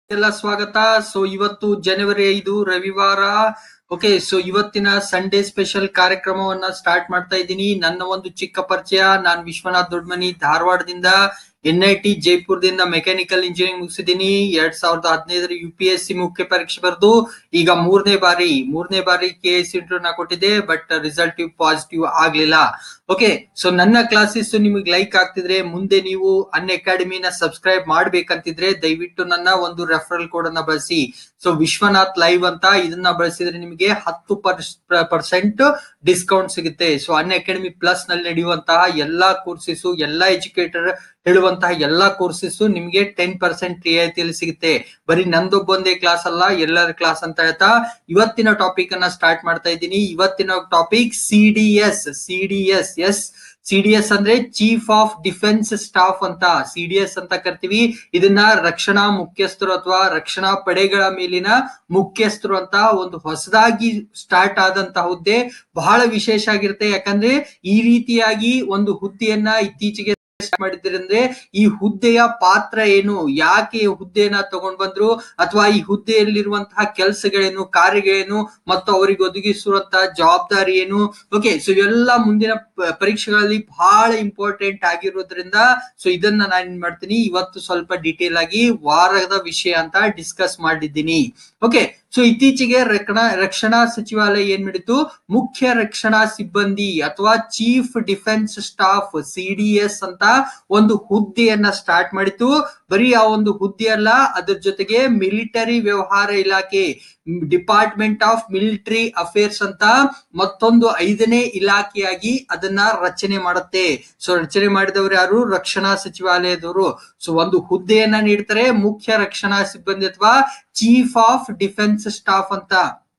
ಎಲ್ಲ ಸ್ವಾಗತ ಸೊ ಇವತ್ತು ಜನವರಿ ಐದು ರವಿವಾರ ಓಕೆ ಸೊ ಇವತ್ತಿನ ಸಂಡೇ ಸ್ಪೆಷಲ್ ಕಾರ್ಯಕ್ರಮವನ್ನ ಸ್ಟಾರ್ಟ್ ಮಾಡ್ತಾ ಇದ್ದೀನಿ ನನ್ನ ಒಂದು ಚಿಕ್ಕ ಪರಿಚಯ ನಾನ್ ವಿಶ್ವನಾಥ್ ದೊಡ್ಮನಿ ಧಾರವಾಡದಿಂದ ಎನ್ ಐ ಟಿ ಜೈಪುರದಿಂದ ಮೆಕ್ಯಾನಿಕಲ್ ಇಂಜಿನಿಯರಿಂಗ್ ಮುಗಿಸಿದ್ದೀನಿ ಎರಡ್ ಸಾವಿರದ ಹದಿನೈದರ ಯು ಪಿ ಎಸ್ ಸಿ ಮುಖ್ಯ ಪರೀಕ್ಷೆ ಬರೆದು ಈಗ ಮೂರನೇ ಬಾರಿ ಮೂರನೇ ಬಾರಿ ಕೆ ಎಸ್ ಇಂಟರ್ವ್ಯೂ ನಾ ಕೊಟ್ಟಿದ್ದೆ ಬಟ್ ರಿಸಲ್ಟ್ ಪಾಸಿಟಿವ್ ಆಗ್ಲಿಲ್ಲ ಓಕೆ ಸೊ ನನ್ನ ಕ್ಲಾಸಸ್ ನಿಮಗೆ ಲೈಕ್ ಆಗ್ತಿದ್ರೆ ಮುಂದೆ ನೀವು ಅನ್ ಅಕಾಡೆಮಿನ ಸಬ್ಸ್ಕ್ರೈಬ್ ಮಾಡ್ಬೇಕಂತಿದ್ರೆ ದಯವಿಟ್ಟು ನನ್ನ ಒಂದು ರೆಫರಲ್ ಕೋಡ್ ಅನ್ನ ಬಳಸಿ ಸೊ ವಿಶ್ವನಾಥ್ ಲೈವ್ ಅಂತ ಇದನ್ನ ಬಳಸಿದ್ರೆ ನಿಮಗೆ ಹತ್ತು ಪರ್ಸೆಂಟ್ ಡಿಸ್ಕೌಂಟ್ ಸಿಗುತ್ತೆ ಸೊ ಅನ್ ಅಕಾಡೆಮಿ ಪ್ಲಸ್ ನಲ್ಲಿ ನಡೆಯುವಂತಹ ಎಲ್ಲಾ ಕೋರ್ಸಸ್ ಎಲ್ಲಾ ಎಜುಕೇಟರ್ ಹೇಳುವಂತಹ ಎಲ್ಲಾ ಕೋರ್ಸಸ್ ನಿಮ್ಗೆ ಟೆನ್ ಪರ್ಸೆಂಟ್ ರಿಯಾಯಿತಿಯಲ್ಲಿ ಸಿಗುತ್ತೆ ಬರೀ ನಂದೊಬ್ಬೊಂದೇ ಕ್ಲಾಸ್ ಅಲ್ಲ ಎಲ್ಲರ ಕ್ಲಾಸ್ ಅಂತ ಹೇಳ್ತಾ ಇವತ್ತಿನ ಟಾಪಿಕ್ ಅನ್ನ ಸ್ಟಾರ್ಟ್ ಮಾಡ್ತಾ ಇದ್ದೀನಿ ಇವತ್ತಿನ topic C D S C D S S C D S ಅಂದ್ರೆ ಚೀಫ್ ಆಫ್ ಡಿಫೆನ್ಸ್ ಸ್ಟಾಫ್ ಅಂತ ಸಿ ಡಿ ಎಸ್ ಅಂತ ಕರಿತೀವಿ ಇದನ್ನ ರಕ್ಷಣಾ ಮುಖ್ಯಸ್ಥರು ಅಥವಾ ರಕ್ಷಣಾ ಪಡೆಗಳ ಮೇಲಿನ ಮುಖ್ಯಸ್ಥರು ಅಂತ ಒಂದು ಹೊಸದಾಗಿ ಸ್ಟಾರ್ಟ್ ಆದಂತಹ ಹುದ್ದೆ ಬಹಳ ವಿಶೇಷ ಆಗಿರುತ್ತೆ ಯಾಕಂದ್ರೆ ಈ ರೀತಿಯಾಗಿ ಒಂದು ಹುದ್ದೆಯನ್ನ ಇತ್ತೀಚೆಗೆ ಮಾಡಿದ್ರಂದ್ರೆ ಈ ಹುದ್ದೆಯ ಪಾತ್ರ ಏನು ಯಾಕೆ ಈ ಹುದ್ದೆಯನ್ನ ತಗೊಂಡ್ ಬಂದ್ರು ಅಥವಾ ಈ ಹುದ್ದೆಯಲ್ಲಿರುವಂತಹ ಕೆಲಸಗಳೇನು ಕಾರ್ಯಗಳೇನು ಮತ್ತು ಅವರಿಗೆ ಒದಗಿಸುವಂತಹ ಜವಾಬ್ದಾರಿ ಏನು ಓಕೆ ಸೊ ಇವೆಲ್ಲ ಮುಂದಿನ ಪ- ಪರೀಕ್ಷೆಗಳಲ್ಲಿ ಬಹಳ ಇಂಪಾರ್ಟೆಂಟ್ ಆಗಿರೋದ್ರಿಂದ ಸೊ ಇದನ್ನ ನಾನು ಏನ್ ಮಾಡ್ತೀನಿ ಇವತ್ತು ಸ್ವಲ್ಪ ಡೀಟೇಲ್ ಆಗಿ ವಾರದ ವಿಷಯ ಅಂತ ಡಿಸ್ಕಸ್ ಮಾಡಿದ್ದೀನಿ ಓಕೆ ಸೊ ಇತ್ತೀಚೆಗೆ ರಕ್ಷಣಾ ರಕ್ಷಣಾ ಸಚಿವಾಲಯ ಏನ್ ಮಾಡಿತು ಮುಖ್ಯ ರಕ್ಷಣಾ ಸಿಬ್ಬಂದಿ ಅಥವಾ chief defence staff C D S ಅಂತ ಒಂದು ಹುದ್ದೆಯನ್ನ ಸ್ಟಾರ್ಟ್ ಮಾಡಿತು ಬರೀ ಆ ಒಂದು ಹುದ್ದೆ ಅಲ್ಲ ಅದ್ರ ಜೊತೆಗೆ ಮಿಲಿಟರಿ ವ್ಯವಹಾರ ಇಲಾಖೆ ಡಿಪಾರ್ಟ್ಮೆಂಟ್ ಆಫ್ ಮಿಲಿಟರಿ ಅಫೇರ್ಸ್ ಅಂತ ಮತ್ತೊಂದು ಐದನೇ ಇಲಾಖೆಯಾಗಿ ಅದನ್ನ ರಚನೆ ಮಾಡುತ್ತೆ ಸೊ ರಚನೆ ಮಾಡಿದವರು ಯಾರು ರಕ್ಷಣಾ ಸಚಿವಾಲಯದವರು ಸೊ ಒಂದು ಹುದ್ದೆಯನ್ನ ನೀಡ್ತಾರೆ ಮುಖ್ಯ ರಕ್ಷಣಾ ಸಿಬ್ಬಂದಿ ಅಥವಾ ಚೀಫ್ ಆಫ್ ಡಿಫೆನ್ಸ್ ಸ್ಟಾಫ್ ಅಂತ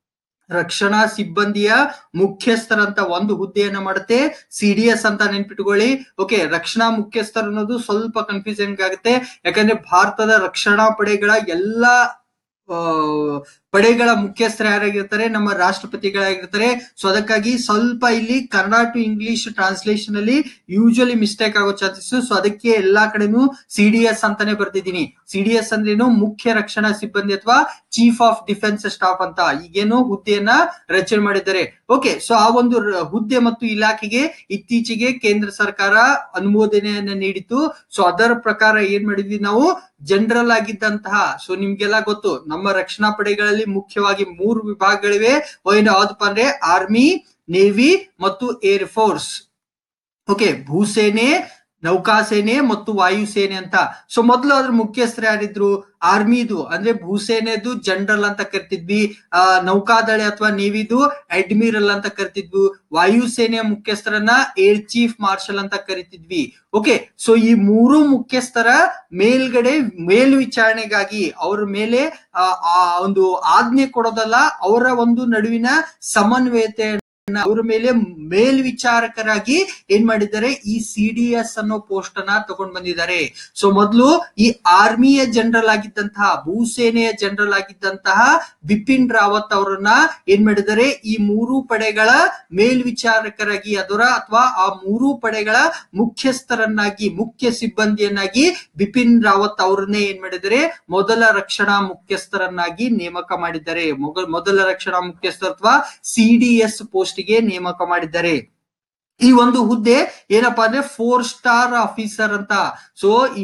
ರಕ್ಷಣಾ ಸಿಬ್ಬಂದಿಯ ಮುಖ್ಯಸ್ಥರಂತ ಒಂದು ಹುದ್ದೆಯನ್ನ ಮಾಡುತ್ತೆ ಸಿ ಡಿ ಎಸ್ ಅಂತ ನೆನ್ಪಿಟ್ಕೊಳ್ಳಿ ಓಕೆ ರಕ್ಷಣಾ ಮುಖ್ಯಸ್ಥರು ಅನ್ನೋದು ಸ್ವಲ್ಪ ಕನ್ಫ್ಯೂಸಿಂಗ್ ಆಗುತ್ತೆ ಯಾಕಂದ್ರೆ ಭಾರತದ ರಕ್ಷಣಾ ಪಡೆಗಳ ಎಲ್ಲಾ ಆ, ಪಡೆಗಳ ಮುಖ್ಯಸ್ಥರು ಯಾರಾಗಿರ್ತಾರೆ ನಮ್ಮ ರಾಷ್ಟ್ರಪತಿಗಳಾಗಿರ್ತಾರೆ ಸೊ ಅದಕ್ಕಾಗಿ ಸ್ವಲ್ಪ ಇಲ್ಲಿ ಕನ್ನಡ ಟು ಇಂಗ್ಲಿಷ್ ಟ್ರಾನ್ಸ್ಲೇಷನ್ ಅಲ್ಲಿ ಯೂಶಲಿ ಮಿಸ್ಟೇಕ್ ಆಗೋ ಚಾನ್ಸಸ್ ಸೊ ಅದಕ್ಕೆ ಎಲ್ಲಾ ಕಡೆನೂ ಸಿ ಡಿ ಎಸ್ ಅಂತಾನೆ ಬರ್ತಿದ್ದೀನಿ ಸಿ ಡಿ ಎಸ್ ಅಂದ್ರೇನು ಮುಖ್ಯ ರಕ್ಷಣಾ ಸಿಬ್ಬಂದಿ ಅಥವಾ ಚೀಫ್ ಆಫ್ ಡಿಫೆನ್ಸ್ ಸ್ಟಾಫ್ ಅಂತ ಈಗೇನು ಹುದ್ದೆಯನ್ನ ರಚನೆ ಮಾಡಿದ್ದಾರೆ ಓಕೆ ಸೊ ಆ ಒಂದು ರ- ಹುದ್ದೆ ಮತ್ತು ಇಲಾಖೆಗೆ ಇತ್ತೀಚೆಗೆ ಕೇಂದ್ರ ಸರ್ಕಾರ ಅನುಮೋದನೆಯನ್ನ ನೀಡಿತು ಸೊ ಅದರ ಪ್ರಕಾರ ಏನ್ ಮಾಡಿದ್ವಿ ನಾವು ಜನರಲ್ ಆಗಿದ್ದಂತಹ ಸೊ ನಿಮ್ಗೆಲ್ಲ ಗೊತ್ತು ನಮ್ಮ ರಕ್ಷಣಾ ಪಡೆಗಳಲ್ಲಿ ಮುಖ್ಯವಾಗಿ ಮೂರು ವಿಭಾಗಗಳಿವೆ ಏನು ಯಾವ್ದಪ್ಪ ಅಂದ್ರೆ ಆರ್ಮಿ ನೇವಿ ಮತ್ತು ಏರ್ ಫೋರ್ಸ್ ಓಕೆ ಭೂಸೇನೆ ನೌಕಾಸೇನೆ ಮತ್ತು ವಾಯುಸೇನೆ ಅಂತ ಸೊ ಮೊದಲು ಅದ್ರ ಮುಖ್ಯಸ್ಥರು ಯಾರಿದ್ರು ಆರ್ಮಿದು ಅಂದ್ರೆ ಭೂಸೇನೆದು ಜನರಲ್ ಅಂತ ಕರಿತಿದ್ವಿ ಆ ನೌಕಾದಳ ಅಥವಾ ನೇವಿದು ಅಡ್ಮಿರಲ್ ಅಂತ ಕರಿತಿದ್ವಿ ವಾಯುಸೇನೆಯ ಮುಖ್ಯಸ್ಥರನ್ನ ಏರ್ ಚೀಫ್ ಮಾರ್ಷಲ್ ಅಂತ ಕರಿತಿದ್ವಿ ಓಕೆ ಸೊ ಈ ಮೂರು ಮುಖ್ಯಸ್ಥರ ಮೇಲ್ಗಡೆ ಮೇಲ್ವಿಚಾರಣೆಗಾಗಿ ಅವ್ರ ಮೇಲೆ ಆ ಆ ಒಂದು ಆಜ್ಞೆ ಕೊಡೋದಲ್ಲ ಅವರ ಒಂದು ನಡುವಿನ ಸಮನ್ವಯತೆ ಅವರ ಮೇಲೆ ಮೇಲ್ವಿಚಾರಕರಾಗಿ ಏನ್ ಮಾಡಿದ್ದಾರೆ ಈ ಸಿ ಡಿ ಎಸ್ ಅನ್ನೋ ಪೋಸ್ಟ್ ಅನ್ನ ತಗೊಂಡ್ ಬಂದಿದ್ದಾರೆ ಸೊ ಮೊದಲು ಈ ಆರ್ಮಿಯ ಜನರಲ್ ಆಗಿದ್ದಂತಹ ಭೂಸೇನೆಯ ಜನರಲ್ ಆಗಿದ್ದಂತಹ ಬಿಪಿನ್ ರಾವತ್ ಅವರನ್ನ ಏನ್ ಮಾಡಿದ್ದಾರೆ ಈ ಮೂರು ಪಡೆಗಳ ಮೇಲ್ವಿಚಾರಕರಾಗಿ ಅದರ ಅಥವಾ ಆ ಮೂರು ಪಡೆಗಳ ಮುಖ್ಯಸ್ಥರನ್ನಾಗಿ ಮುಖ್ಯ ಸಿಬ್ಬಂದಿಯನ್ನಾಗಿ ಬಿಪಿನ್ ರಾವತ್ ಅವರನ್ನೇ ಏನ್ ಮಾಡಿದ್ದಾರೆ ಮೊದಲ ರಕ್ಷಣಾ ಮುಖ್ಯಸ್ಥರನ್ನಾಗಿ ನೇಮಕ ಮಾಡಿದ್ದಾರೆ ಮೊಗ- ಮೊದಲ ರಕ್ಷಣಾ ಮುಖ್ಯಸ್ಥರು ಅಥವಾ ಸಿ ಡಿ ಎಸ್ ಪೋಸ್ಟ್ ಗೆ ನೇಮಕ ಮಾಡಿದ್ದಾರೆ ಈ ಒಂದು ಹುದ್ದೆ ಏನಪ್ಪಾ ಅಂದ್ರೆ ಫೋರ್ ಸ್ಟಾರ್ ಆಫೀಸರ್ ಅಂತ ಸೊ ಈ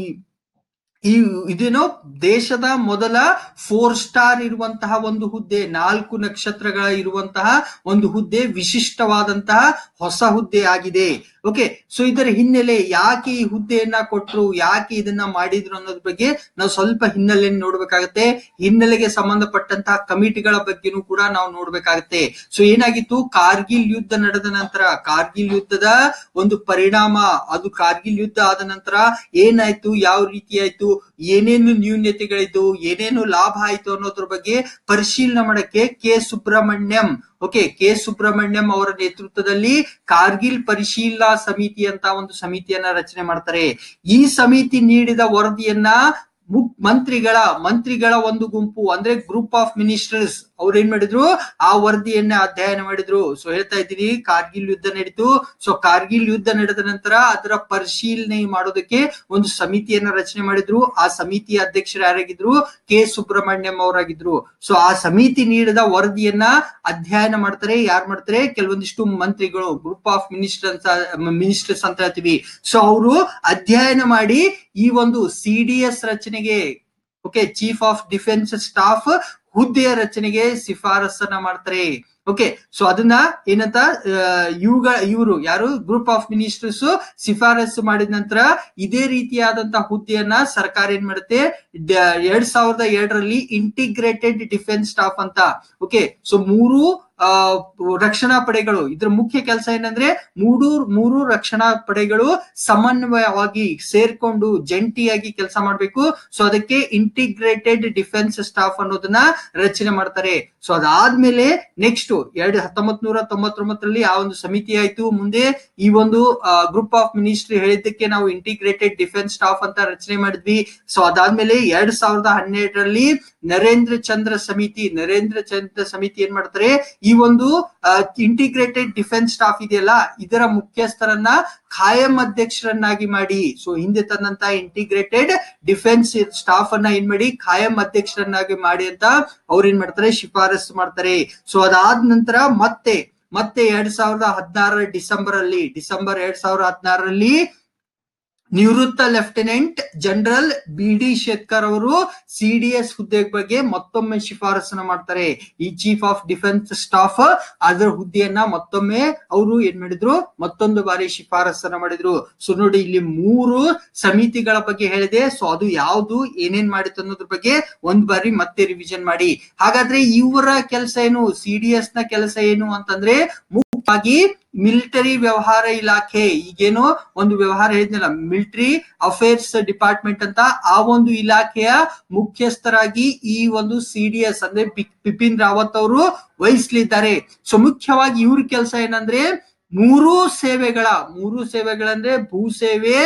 ಈ ಇದೇನೋ ದೇಶದ ಮೊದಲ ಫೋರ್ ಸ್ಟಾರ್ ಇರುವಂತಹ ಒಂದು ಹುದ್ದೆ ನಾಲ್ಕು ನಕ್ಷತ್ರಗಳ ಇರುವಂತಹ ಒಂದು ಹುದ್ದೆ ವಿಶಿಷ್ಟವಾದಂತಹ ಹೊಸ ಹುದ್ದೆ ಆಗಿದೆ ಓಕೆ ಸೊ ಇದರ ಹಿನ್ನೆಲೆ ಯಾಕೆ ಈ ಹುದ್ದೆಯನ್ನ ಕೊಟ್ರು ಯಾಕೆ ಇದನ್ನ ಮಾಡಿದ್ರು ಅನ್ನೋದ್ರ ಬಗ್ಗೆ ನಾವು ಸ್ವಲ್ಪ ಹಿನ್ನೆಲೆ ನೋಡ್ಬೇಕಾಗತ್ತೆ ಹಿನ್ನೆಲೆಗೆ ಸಂಬಂಧಪಟ್ಟಂತಹ ಕಮಿಟಿಗಳ ಬಗ್ಗೆನೂ ಕೂಡ ನಾವು ನೋಡ್ಬೇಕಾಗತ್ತೆ ಸೊ ಏನಾಗಿತ್ತು ಕಾರ್ಗಿಲ್ ಯುದ್ಧ ನಡೆದ ನಂತರ ಕಾರ್ಗಿಲ್ ಯುದ್ಧದ ಒಂದು ಪರಿಣಾಮ ಅದು ಕಾರ್ಗಿಲ್ ಯುದ್ಧ ಆದ ನಂತರ ಏನಾಯ್ತು ಯಾವ ರೀತಿ ಆಯ್ತು ಏನೇನು ನ್ಯೂನ್ಯತೆಗಳಿದ್ದು ಏನೇನು ಲಾಭ ಆಯ್ತು ಅನ್ನೋದ್ರ ಬಗ್ಗೆ ಪರಿಶೀಲನೆ ಮಾಡಕ್ಕೆ K Subrahmanyam okay K Subrahmanyam ಅವರ ನೇತೃತ್ವದಲ್ಲಿ ಕಾರ್ಗಿಲ್ ಪರಿಶೀಲನಾ ಸಮಿತಿ ಅಂತ ಒಂದು ಸಮಿತಿಯನ್ನ ರಚನೆ ಮಾಡ್ತಾರೆ ಈ ಸಮಿತಿ ನೀಡಿದ ವರದಿಯನ್ನ ಮುಕ್ ಮಂತ್ರಿಗಳ ಮಂತ್ರಿಗಳ ಒಂದು ಗುಂಪು ಅಂದ್ರೆ ಗ್ರೂಪ್ ಆಫ್ ಮಿನಿಸ್ಟರ್ಸ್ ಅವ್ರು ಏನ್ ಮಾಡಿದ್ರು ಆ ವರದಿಯನ್ನ ಅಧ್ಯಯನ ಮಾಡಿದ್ರು ಸೊ ಹೇಳ್ತಾ ಇದ್ದೀನಿ ಕಾರ್ಗಿಲ್ ಯುದ್ಧ ನಡೀತು ಸೊ ಕಾರ್ಗಿಲ್ ಯುದ್ಧ ನಡೆದ ನಂತರ ಅದರ ಪರಿಶೀಲನೆ ಮಾಡೋದಕ್ಕೆ ಒಂದು ಸಮಿತಿಯನ್ನ ರಚನೆ ಮಾಡಿದ್ರು ಆ ಸಮಿತಿಯ ಅಧ್ಯಕ್ಷರು ಯಾರಾಗಿದ್ರು ಕೆ ಸುಬ್ರಹ್ಮಣ್ಯಂ ಅವರಾಗಿದ್ರು ಸೊ ಆ ಸಮಿತಿ ನೀಡಿದ ವರದಿಯನ್ನ ಅಧ್ಯಯನ ಮಾಡ್ತಾರೆ ಯಾರು ಮಾಡ್ತಾರೆ ಕೆಲವೊಂದಿಷ್ಟು ಮಂತ್ರಿಗಳು ಗ್ರೂಪ್ ಆಫ್ ಮಿನಿಸ್ಟರ್ಸ್ ಮಿನಿಸ್ಟರ್ಸ್ ಅಂತ ಹೇಳ್ತೀವಿ ಸೊ ಅವರು ಅಧ್ಯಯನ ಮಾಡಿ ಈ ಒಂದು ಸಿ ಡಿ ಎಸ್ ರಚನೆಗೆ okay chief of defence staff ಹುದ್ದೆಯ ರಚನೆಗೆ ಶಿಫಾರಸನ್ನ ಮಾಡ್ತಾರೆ ಓಕೆ ಸೊ ಅದನ್ನ ಏನಂತ ಇವುಗಳ ಇವರು ಯಾರು ಗ್ರೂಪ್ ಆಫ್ ಮಿನಿಸ್ಟರ್ಸ್ ಶಿಫಾರಸು ಮಾಡಿದ ನಂತರ ಇದೇ ರೀತಿಯಾದಂತಹ ಹುದ್ದೆಯನ್ನ ಸರ್ಕಾರ ಏನ್ ಮಾಡುತ್ತೆ ಎರಡ್ ಸಾವಿರದ ಎರಡರಲ್ಲಿ ಇಂಟಿಗ್ರೇಟೆಡ್ ಡಿಫೆನ್ಸ್ ಸ್ಟಾಫ್ ಅಂತ ಓಕೆ ಸೊ ಮೂರು ಆ ರಕ್ಷಣಾ ಪಡೆಗಳು ಇದ್ರ ಮುಖ್ಯ ಕೆಲಸ ಏನಂದ್ರೆ ಮೂರು ಮೂರು ರಕ್ಷಣಾ ಪಡೆಗಳು ಸಮನ್ವಯವಾಗಿ ಸೇರ್ಕೊಂಡು ಜಂಟಿಯಾಗಿ ಕೆಲಸ ಮಾಡ್ಬೇಕು ಸೊ ಅದಕ್ಕೆ ಇಂಟಿಗ್ರೇಟೆಡ್ ಡಿಫೆನ್ಸ್ ಸ್ಟಾಫ್ ಅನ್ನೋದನ್ನ ರಚನೆ ಮಾಡ್ತಾರೆ ಸೊ ಅದಾದ್ಮೇಲೆ ನೆಕ್ಸ್ಟ್ ಎರಡ್ ಹತ್ತೊಂಬತ್ ನೂರ ತೊಂಬತ್ತೊಂಬತ್ತರಲ್ಲಿ ಆ ಒಂದು ಸಮಿತಿ ಆಯ್ತು ಮುಂದೆ ಈ ಒಂದು ಗ್ರೂಪ್ ಆಫ್ ಮಿನಿಸ್ಟ್ರಿ ಹೇಳಿದ್ದಕ್ಕೆ ನಾವು ಇಂಟಿಗ್ರೇಟೆಡ್ ಡಿಫೆನ್ಸ್ ಸ್ಟಾಫ್ ಅಂತ ರಚನೆ ಮಾಡಿದ್ವಿ ಸೊ ಅದಾದ್ಮೇಲೆ ಎರಡ್ ಸಾವಿರದ ಹನ್ನೆರಡರಲ್ಲಿ ನರೇಂದ್ರ ಚಂದ್ರ ಸಮಿತಿ ನರೇಂದ್ರ ಚಂದ್ರ ಸಮಿತಿ ಏನ್ ಮಾಡ್ತಾರೆ ಈ ಒಂದು ಇಂಟಿಗ್ರೇಟೆಡ್ ಡಿಫೆನ್ಸ್ ಸ್ಟಾಫ್ ಇದೆಯಲ್ಲ ಇದರ ಮುಖ್ಯಸ್ಥರನ್ನ ಖಾಯಂ ಅಧ್ಯಕ್ಷರನ್ನಾಗಿ ಮಾಡಿ ಸೊ ಹಿಂದೆ ತಂದಂತ ಇಂಟಿಗ್ರೇಟೆಡ್ ಡಿಫೆನ್ಸ್ ಸ್ಟಾಫ್ ಅನ್ನ ಏನ್ ಮಾಡಿ ಖಾಯಂ ಅಧ್ಯಕ್ಷರನ್ನಾಗಿ ಮಾಡಿ ಅಂತ ಅವ್ರು ಏನ್ ಮಾಡ್ತಾರೆ ಶಿಫಾರಸು ಮಾಡ್ತಾರೆ ಸೊ ಅದಾದ ನಂತರ ಮತ್ತೆ ಮತ್ತೆ ಎರಡ್ ಸಾವಿರದ ಹದಿನಾರರ ಡಿಸೆಂಬರ್ ಅಲ್ಲಿ ಡಿಸೆಂಬರ್ ಎರಡ್ ಸಾವಿರದ ಹದಿನಾರರಲ್ಲಿ ನಿವೃತ್ತ lieutenant general B D Shetkar ಅವರು ಸಿಡಿಎಸ್ ಹುದ್ದೆ ಬಗ್ಗೆ ಮತ್ತೊಮ್ಮೆ ಶಿಫಾರಸನ್ನ ಮಾಡ್ತಾರೆ ಈ ಚೀಫ್ ಆಫ್ ಡಿಫೆನ್ಸ್ ಸ್ಟಾಫ್ ಅದರ ಹುದ್ದೆಯನ್ನ ಮತ್ತೊಮ್ಮೆ ಅವರು ಏನ್ ಮಾಡಿದ್ರು ಮತ್ತೊಂದು ಬಾರಿ ಶಿಫಾರಸನ್ನ ಮಾಡಿದ್ರು ಸೊ ನೋಡಿ ಇಲ್ಲಿ ಮೂರು ಸಮಿತಿಗಳ ಬಗ್ಗೆ ಹೇಳಿದೆ ಸೊ ಅದು ಯಾವ್ದು ಏನೇನ್ ಮಾಡಿತ್ತು ಅನ್ನೋದ್ರ ಬಗ್ಗೆ ಒಂದ್ ಬಾರಿ ಮತ್ತೆ ರಿವಿಷನ್ ಮಾಡಿ ಹಾಗಾದ್ರೆ ಇವರ ಕೆಲಸ ಏನು ಸಿಡಿಎಸ್ ನ ಕೆಲಸ ಏನು ಅಂತಂದ್ರೆ ಮುಖ್ಯವಾಗಿ ಮಿಲಿಟರಿ ವ್ಯವಹಾರ ಇಲಾಖೆ ಈಗೇನು ಒಂದು ವ್ಯವಹಾರ ಹೇಳಿದ್ನಲ್ಲ ಮಿಲಿಟರಿ ಅಫೇರ್ಸ್ ಡಿಪಾರ್ಟ್ಮೆಂಟ್ ಅಂತ ಆ ಒಂದು ಇಲಾಖೆಯ ಮುಖ್ಯಸ್ಥರಾಗಿ ಈ ಒಂದು ಸಿಡಿಎಸ್ ಅಂದ್ರೆ ಬಿಪಿನ್ ರಾವತ್ ಅವರು ವಹಿಸ್ಲಿದ್ದಾರೆ ಸೊ ಮುಖ್ಯವಾಗಿ ಇವ್ರ ಕೆಲಸ ಏನಂದ್ರೆ ಮೂರು ಸೇವೆಗಳ ಮೂರು ಸೇವೆಗಳಂದ್ರೆ ಭೂ ಸೇವೆ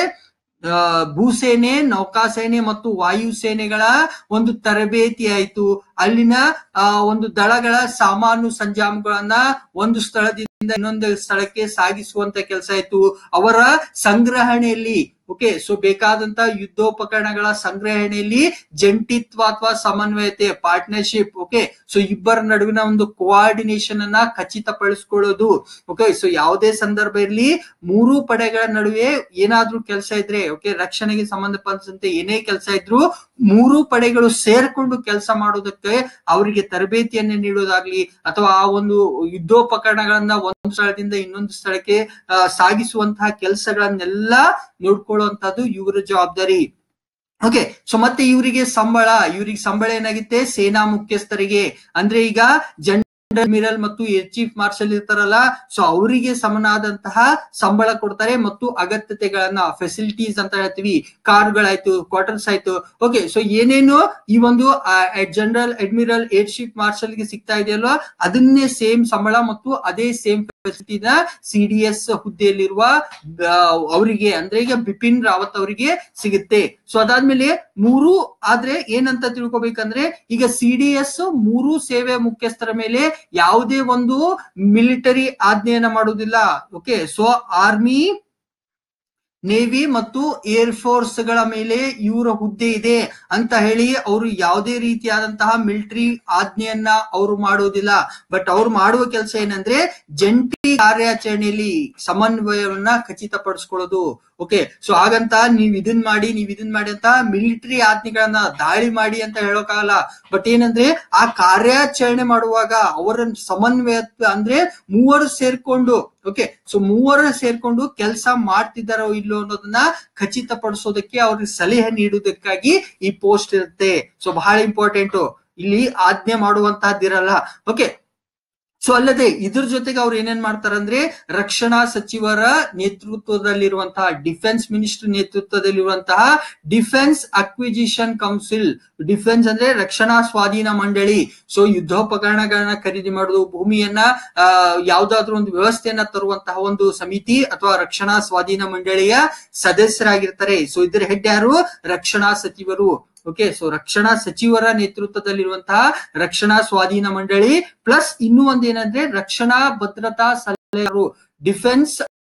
ಭೂಸೇನೆ ನೌಕಾಸೇನೆ ಮತ್ತು ವಾಯುಸೇನೆಗಳ ಒಂದು ತರಬೇತಿ ಆಯ್ತು ಅಲ್ಲಿನ ಒಂದು ದಳಗಳ ಸಾಮಾನು ಸಂಜಾಮಗಳನ್ನ ಒಂದು ಸ್ಥಳದಿಂದ ಇನ್ನೊಂದು ಸ್ಥಳಕ್ಕೆ ಸಾಗಿಸುವಂತ ಕೆಲಸ ಆಯ್ತು ಅವರ ಸಂಗ್ರಹಣೆಯಲ್ಲಿ ಓಕೆ ಸೊ ಬೇಕಾದಂತ ಯುದ್ಧೋಪಕರಣಗಳ ಸಂಗ್ರಹಣೆಯಲ್ಲಿ ಜಂಟಿತ್ವ ಅಥವಾ ಸಮನ್ವಯತೆ ಪಾರ್ಟ್ನರ್ಶಿಪ್ ಓಕೆ ಸೊ ಇಬ್ಬರ ನಡುವಿನ ಒಂದು ಕೋಆರ್ಡಿನೇಷನ್ ಅನ್ನ ಖಚಿತಪಡಿಸ್ಕೊಳ್ಳೋದು ಓಕೆ ಸೊ ಯಾವುದೇ ಸಂದರ್ಭ ಇರಲಿ ಮೂರು ಪಡೆಗಳ ನಡುವೆ ಏನಾದ್ರೂ ಕೆಲಸ ಇದ್ರೆ ಓಕೆ ರಕ್ಷಣೆಗೆ ಸಂಬಂಧಪಟ್ಟಂತೆ ಏನೇ ಕೆಲಸ ಇದ್ರು ಮೂರು ಪಡೆಗಳು ಸೇರ್ಕೊಂಡು ಕೆಲಸ ಮಾಡೋದಕ್ಕೆ ಅವರಿಗೆ ತರಬೇತಿಯನ್ನ ನೀಡೋದಾಗ್ಲಿ ಅಥವಾ ಆ ಒಂದು ಯುದ್ಧೋಪಕರಣಗಳನ್ನ ಒಂದು ಸ್ಥಳದಿಂದ ಇನ್ನೊಂದು ಸ್ಥಳಕ್ಕೆ ಸಾಗಿಸುವಂತಹ ಕೆಲಸಗಳನ್ನೆಲ್ಲ ನೋಡ್ಕೊಳ್ಳುವಂತದ್ದು ಇವರ ಜವಾಬ್ದಾರಿ ಓಕೆ ಸೊ ಮತ್ತೆ ಇವರಿಗೆ ಸಂಬಳ ಇವ್ರಿಗೆ ಸಂಬಳ ಏನಾಗುತ್ತೆ ಸೇನಾ ಮುಖ್ಯಸ್ಥರಿಗೆ ಅಂದ್ರೆ ಈಗ ಜಂಡ ಮಿರಲ್ ಮತ್ತು ಏರ್ ಚೀಫ್ ಮಾರ್ಷಲ್ ಇರ್ತಾರಲ್ಲ ಸೊ ಅವರಿಗೆ ಸಮನಾದಂತಹ ಸಂಬಳ ಕೊಡ್ತಾರೆ ಮತ್ತು ಅಗತ್ಯತೆಗಳನ್ನ ಫೆಸಿಲಿಟೀಸ್ ಅಂತ ಹೇಳ್ತೀವಿ ಕಾರ್ಗಳಾಯ್ತು ಕ್ವಾರ್ಟರ್ಸ್ ಆಯ್ತು ಓಕೆ ಸೊ ಏನೇನು ಈ ಒಂದು general admiral air chief marshal ಗೆ ಸಿಗ್ತಾ ಇದೆಯಲ್ವಾ ಅದನ್ನೇ ಸೇಮ್ ಸಂಬಳ ಮತ್ತು ಅದೇ ಸೇಮ್ ಫೆಸಿಲಿಟಿನ ಸಿ ಡಿ ಎಸ್ ಹುದ್ದೆಯಲ್ಲಿರುವ ಅವರಿಗೆ ಅಂದ್ರೆ ಈಗ ಬಿಪಿನ್ ರಾವತ್ ಅವರಿಗೆ ಸಿಗುತ್ತೆ ಸೊ ಅದಾದ್ಮೇಲೆ ಮೂರು ಆದ್ರೆ ಏನಂತ ತಿಳ್ಕೊಬೇಕಂದ್ರೆ ಈಗ ಸಿ ಡಿ ಎಸ್ ಮೂರು ಸೇವೆ ಮುಖ್ಯಸ್ಥರ ಮೇಲೆ ಯಾವುದೇ ಒಂದು ಮಿಲಿಟರಿ ಆಜ್ಞೆಯನ್ನ ಮಾಡುವುದಿಲ್ಲ ಓಕೆ ಸೊ ಆರ್ಮಿ ನೇವಿ ಮತ್ತು ಏರ್ ಫೋರ್ಸ್ ಗಳ ಮೇಲೆ ಇವರ ಹುದ್ದೆ ಇದೆ ಅಂತ ಹೇಳಿ ಅವರು ಯಾವುದೇ ರೀತಿಯಾದಂತಹ ಮಿಲಿಟರಿ ಆಜ್ಞೆಯನ್ನ ಅವರು ಮಾಡುವುದಿಲ್ಲ ಬಟ್ ಅವ್ರು ಮಾಡುವ ಕೆಲಸ ಏನಂದ್ರೆ ಜಂಟಿ ಕಾರ್ಯಾಚರಣೆಯಲ್ಲಿ ಸಮನ್ವಯವನ್ನ ಖಚಿತಪಡಿಸ್ಕೊಳ್ಳೋದು ಓಕೆ ಸೊ ಹಾಗಂತ ನೀವ್ ಇದನ್ ಮಾಡಿ ನೀವ್ ಇದನ್ ಮಾಡಿ ಅಂತ ಮಿಲಿಟರಿ ಆಜ್ಞೆಗಳನ್ನ ದಾಳಿ ಮಾಡಿ ಅಂತ ಹೇಳೋಕ್ಕಾಗಲ್ಲ ಬಟ್ ಏನಂದ್ರೆ ಆ ಕಾರ್ಯಾಚರಣೆ ಮಾಡುವಾಗ ಅವರ ಸಮನ್ವಯ ಅಂದ್ರೆ ಮೂವರು ಸೇರ್ಕೊಂಡು ಓಕೆ ಸೊ ಮೂವರು ಸೇರ್ಕೊಂಡು ಕೆಲಸ ಮಾಡ್ತಿದ್ದಾರೋ ಇಲ್ಲೋ ಅನ್ನೋದನ್ನ ಖಚಿತಪಡಿಸೋದಕ್ಕೆ ಅವ್ರಿಗೆ ಸಲಹೆ ನೀಡುವುದಕ್ಕಾಗಿ ಈ ಪೋಸ್ಟ್ ಇರುತ್ತೆ ಸೊ ಬಹಳ ಇಂಪಾರ್ಟೆಂಟ್ ಇಲ್ಲಿ ಆಜ್ಞೆ ಮಾಡುವಂತಹದ್ದಿರಲ್ಲ ಓಕೆ ಸೊ ಅಲ್ಲದೆ ಇದ್ರ ಜೊತೆಗೆ ಅವ್ರು ಏನೇನ್ ಮಾಡ್ತಾರಂದ್ರೆ ರಕ್ಷಣಾ ಸಚಿವರ ನೇತೃತ್ವದಲ್ಲಿರುವಂತಹ ಡಿಫೆನ್ಸ್ ಮಿನಿಸ್ಟರ್ ನೇತೃತ್ವದಲ್ಲಿರುವಂತಹ ಡಿಫೆನ್ಸ್ ಅಕ್ವಿಜಿಷನ್ ಕೌನ್ಸಿಲ್ ಡಿಫೆನ್ಸ್ ಅಂದ್ರೆ ರಕ್ಷಣಾ ಸ್ವಾಧೀನ ಮಂಡಳಿ ಸೊ ಯುದ್ಧೋಪಕರಣಗಳನ್ನ ಖರೀದಿ ಮಾಡೋದು ಭೂಮಿಯನ್ನ ಯಾವ್ದಾದ್ರು ಒಂದು ವ್ಯವಸ್ಥೆಯನ್ನ ತರುವಂತಹ ಒಂದು ಸಮಿತಿ ಅಥವಾ ರಕ್ಷಣಾ ಸ್ವಾಧೀನ ಮಂಡಳಿಯ ಸದಸ್ಯರಾಗಿರ್ತಾರೆ ಸೊ ಇದ್ರ ಹೆಡ್ ಯಾರು ರಕ್ಷಣಾ ಸಚಿವರು ಓಕೆ ಸೊ ರಕ್ಷಣಾ ಸಚಿವರ ನೇತೃತ್ವದಲ್ಲಿರುವಂತಹ ರಕ್ಷಣಾ ಸ್ವಾಧೀನ ಮಂಡಳಿ ಪ್ಲಸ್ ಇನ್ನೂ ಒಂದ್ ಏನಂದ್ರೆ ರಕ್ಷಣಾ ಭದ್ರತಾ ಸಲಹೆಗಾರರು ಡಿಫೆನ್ಸ್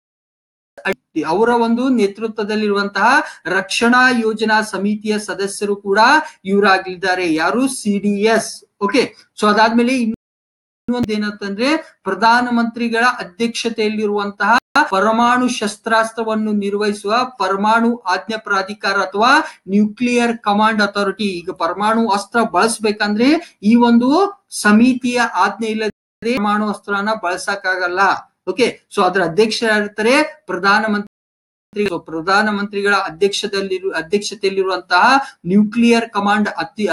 ಅವರ ಒಂದು ನೇತೃತ್ವದಲ್ಲಿರುವಂತಹ ರಕ್ಷಣಾ ಯೋಜನಾ ಸಮಿತಿಯ ಸದಸ್ಯರು ಕೂಡ ಇವರಾಗಲಿದ್ದಾರೆ ಯಾರು ಸಿಡಿಎಸ್ ಓಕೆ ಸೊ ಅದಾದ್ಮೇಲೆ ಇನ್ನೊಂದು ಏನಂತಂದ್ರೆ ಪ್ರಧಾನ ಮಂತ್ರಿಗಳ ಅಧ್ಯಕ್ಷತೆಯಲ್ಲಿರುವಂತಹ ಪರಮಾಣು ಶಸ್ತ್ರಾಸ್ತ್ರವನ್ನು ನಿರ್ವಹಿಸುವ ಪರಮಾಣು ಆಜ್ಞಾ ಪ್ರಾಧಿಕಾರ ಅಥವಾ ನ್ಯೂಕ್ಲಿಯರ್ ಕಮಾಂಡ್ ಅಥಾರಿಟಿ ಈಗ ಪರಮಾಣು ಅಸ್ತ್ರ ಬಳಸ್ಬೇಕಂದ್ರೆ ಈ ಒಂದು ಸಮಿತಿಯ ಆಜ್ಞೆ ಇಲ್ಲದೆ ಪರಮಾಣು ಅಸ್ತ್ರನ ಬಳಸಕ್ಕಾಗಲ್ಲ ಓಕೆ ಸೊ ಅದರ ಅಧ್ಯಕ್ಷರಾಗಿರ್ತಾರೆ ಪ್ರಧಾನ ಮಂತ್ರಿ ಪ್ರಧಾನ ಮಂತ್ರಿಗಳ ಅಧ್ಯಕ್ಷದಲ್ಲಿ ಅಧ್ಯಕ್ಷತೆಯಲ್ಲಿರುವಂತಹ ನ್ಯೂಕ್ಲಿಯರ್ ಕಮಾಂಡ್ ಅತಿ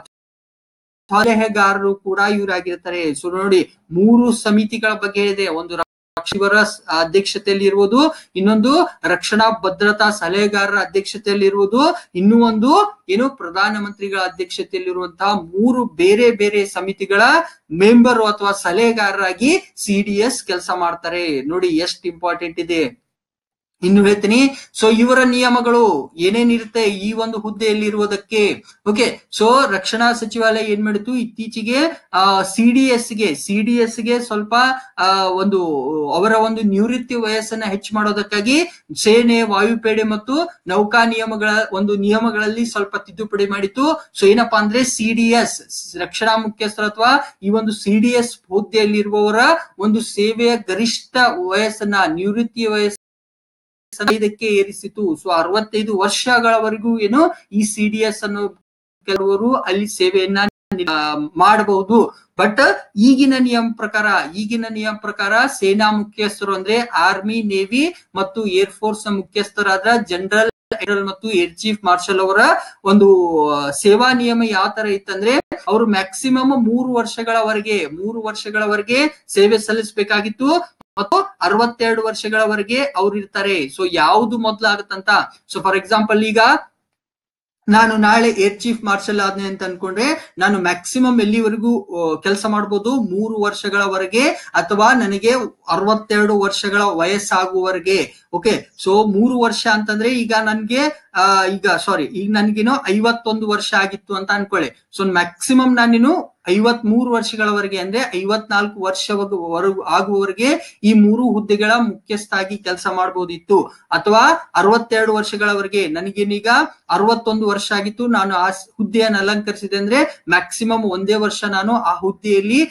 ಸಲಹೆಗಾರರು ಕೂಡ ಇವರಾಗಿರ್ತಾರೆ ಸೊ ನೋಡಿ ಮೂರು ಸಮಿತಿಗಳ ಬಗ್ಗೆ ಇದೆ ಒಂದು ಸಚಿವರ ಅಧ್ಯಕ್ಷತೆಯಲ್ಲಿ ಇರುವುದು ಇನ್ನೊಂದು ರಕ್ಷಣಾ ಭದ್ರತಾ ಸಲಹೆಗಾರರ ಅಧ್ಯಕ್ಷತೆಯಲ್ಲಿ ಇರುವುದು ಇನ್ನೂ ಒಂದು ಏನು ಪ್ರಧಾನ ಮಂತ್ರಿಗಳ ಅಧ್ಯಕ್ಷತೆಯಲ್ಲಿರುವಂತಹ ಮೂರು ಬೇರೆ ಬೇರೆ ಸಮಿತಿಗಳ ಮೆಂಬರ್ ಅಥವಾ ಸಲಹೆಗಾರರಾಗಿ ಸಿಡಿಎಸ್ ಕೆಲಸ ಮಾಡ್ತಾರೆ ನೋಡಿ ಎಷ್ಟು ಇಂಪಾರ್ಟೆಂಟ್ ಇದೆ ಇನ್ನು ಹೇಳ್ತೀನಿ ಸೊ ಇವರ ನಿಯಮಗಳು ಏನೇನಿರುತ್ತೆ ಈ ಒಂದು ಹುದ್ದೆಯಲ್ಲಿ ಇರುವುದಕ್ಕೆ ಓಕೆ ಸೊ ರಕ್ಷಣಾ ಸಚಿವಾಲಯ ಏನ್ ಮಾಡಿತು ಇತ್ತೀಚೆಗೆ ಆ ಸಿಡಿಎಸ್ ಗೆ ಸಿಡಿಎಸ್ ಗೆ ಸ್ವಲ್ಪ ಆ ಒಂದು ಅವರ ಒಂದು ನಿವೃತ್ತಿ ವಯಸ್ಸನ್ನ ಹೆಚ್ಚು ಮಾಡೋದಕ್ಕಾಗಿ ಸೇನೆ ವಾಯುಪೇಡೆ ಮತ್ತು ನೌಕಾ ನಿಯಮಗಳ ಒಂದು ನಿಯಮಗಳಲ್ಲಿ ಸ್ವಲ್ಪ ತಿದ್ದುಪಡಿ ಮಾಡಿತು ಸೊ ಏನಪ್ಪಾ ಅಂದ್ರೆ ಸಿಡಿಎಸ್ ರಕ್ಷಣಾ ಮುಖ್ಯಸ್ಥರು ಅಥವಾ ಈ ಒಂದು ಸಿಡಿಎಸ್ ಹುದ್ದೆಯಲ್ಲಿರುವವರ ಒಂದು ಸೇವೆಯ ಗರಿಷ್ಠ ವಯಸ್ಸನ್ನ ನಿವೃತ್ತಿ ವಯಸ್ಸು ಇದಕ್ಕೆ ಏರಿಸಿತು ಸೊ ಅರವತ್ತೈದು ವರ್ಷಗಳವರೆಗೂ ಏನು ಈ ಸಿಡಿಎಸ್ ಅನ್ನು ಕೆಲವರು ಅಲ್ಲಿ ಸೇವೆಯನ್ನ ಮಾಡಬಹುದು ಬಟ್ ಈಗಿನ ನಿಯಮ ಪ್ರಕಾರ ಈಗಿನ ನಿಯಮ ಪ್ರಕಾರ ಸೇನಾ ಮುಖ್ಯಸ್ಥರು ಅಂದ್ರೆ ಆರ್ಮಿ ನೇವಿ ಮತ್ತು ಏರ್ ಫೋರ್ಸ್ ಮುಖ್ಯಸ್ಥರಾದ ಜನರಲ್ ಜನರಲ್ ಮತ್ತು ಏರ್ ಚೀಫ್ ಮಾರ್ಷಲ್ ಅವರ ಒಂದು ಸೇವಾ ನಿಯಮ ಯಾವ ತರ ಇತ್ತಂದ್ರೆ ಅವರು ಮ್ಯಾಕ್ಸಿಮಮ್ ಮೂರು ವರ್ಷಗಳವರೆಗೆ ಮೂರು ವರ್ಷಗಳವರೆಗೆ ಸೇವೆ ಸಲ್ಲಿಸಬೇಕಾಗಿತ್ತು ಮತ್ತು ಅರವತ್ತೆರಡು ವರ್ಷಗಳವರೆಗೆ ಅವ್ರು ಇರ್ತಾರೆ ಸೊ ಯಾವುದು ಮೊದ್ಲಾಗತ್ತಂತ ಸೊ ಫಾರ್ ಎಕ್ಸಾಂಪಲ್ ಈಗ ನಾನು ನಾಳೆ ಏರ್ ಚೀಫ್ ಮಾರ್ಷಲ್ ಆದ್ನೆ ಅಂತ ಅನ್ಕೊಂಡ್ರೆ ನಾನು ಮ್ಯಾಕ್ಸಿಮಮ್ ಎಲ್ಲಿವರೆಗೂ ಕೆಲಸ ಮಾಡ್ಬೋದು ಮೂರು ವರ್ಷಗಳವರೆಗೆ ಅಥವಾ ನನಗೆ ಅರವತ್ತೆರಡು ವರ್ಷಗಳ ವಯಸ್ಸಾಗುವವರೆಗೆ ಓಕೆ ಸೊ ಮೂರು ವರ್ಷ ಅಂತಂದ್ರೆ ಈಗ ನನ್ಗೆ ಆ ಈಗ ಸಾರಿ ಈಗ ನನ್ಗೇನೋ ಐವತ್ತೊಂದು ವರ್ಷ ಆಗಿತ್ತು ಅಂತ ಅನ್ಕೊಳ್ಳಿ ಸೊ ಮ್ಯಾಕ್ಸಿಮಮ್ ನಾನೇನು ಐವತ್ ಮೂರು ವರ್ಷಗಳವರೆಗೆ ಅಂದ್ರೆ ಐವತ್ನಾಲ್ಕು ವರ್ಷವರೆಗೂ ಆಗುವವರೆಗೆ ಈ ಮೂರು ಹುದ್ದೆಗಳ ಮುಖ್ಯಸ್ಥಾಗಿ ಕೆಲಸ ಮಾಡಬಹುದಿತ್ತು ಅಥವಾ ಅರವತ್ತೆರಡು ವರ್ಷಗಳವರೆಗೆ ನನಗೇನೀಗ ಅರವತ್ತೊಂದು ವರ್ಷ ಆಗಿತ್ತು ನಾನು ಆ ಹುದ್ದೆಯನ್ನು ಅಲಂಕರಿಸಿದೆ ಅಂದ್ರೆ ಮ್ಯಾಕ್ಸಿಮಮ್ ಒಂದೇ ವರ್ಷ ನಾನು ಆ ಹುದ್ದೆಯಲ್ಲಿ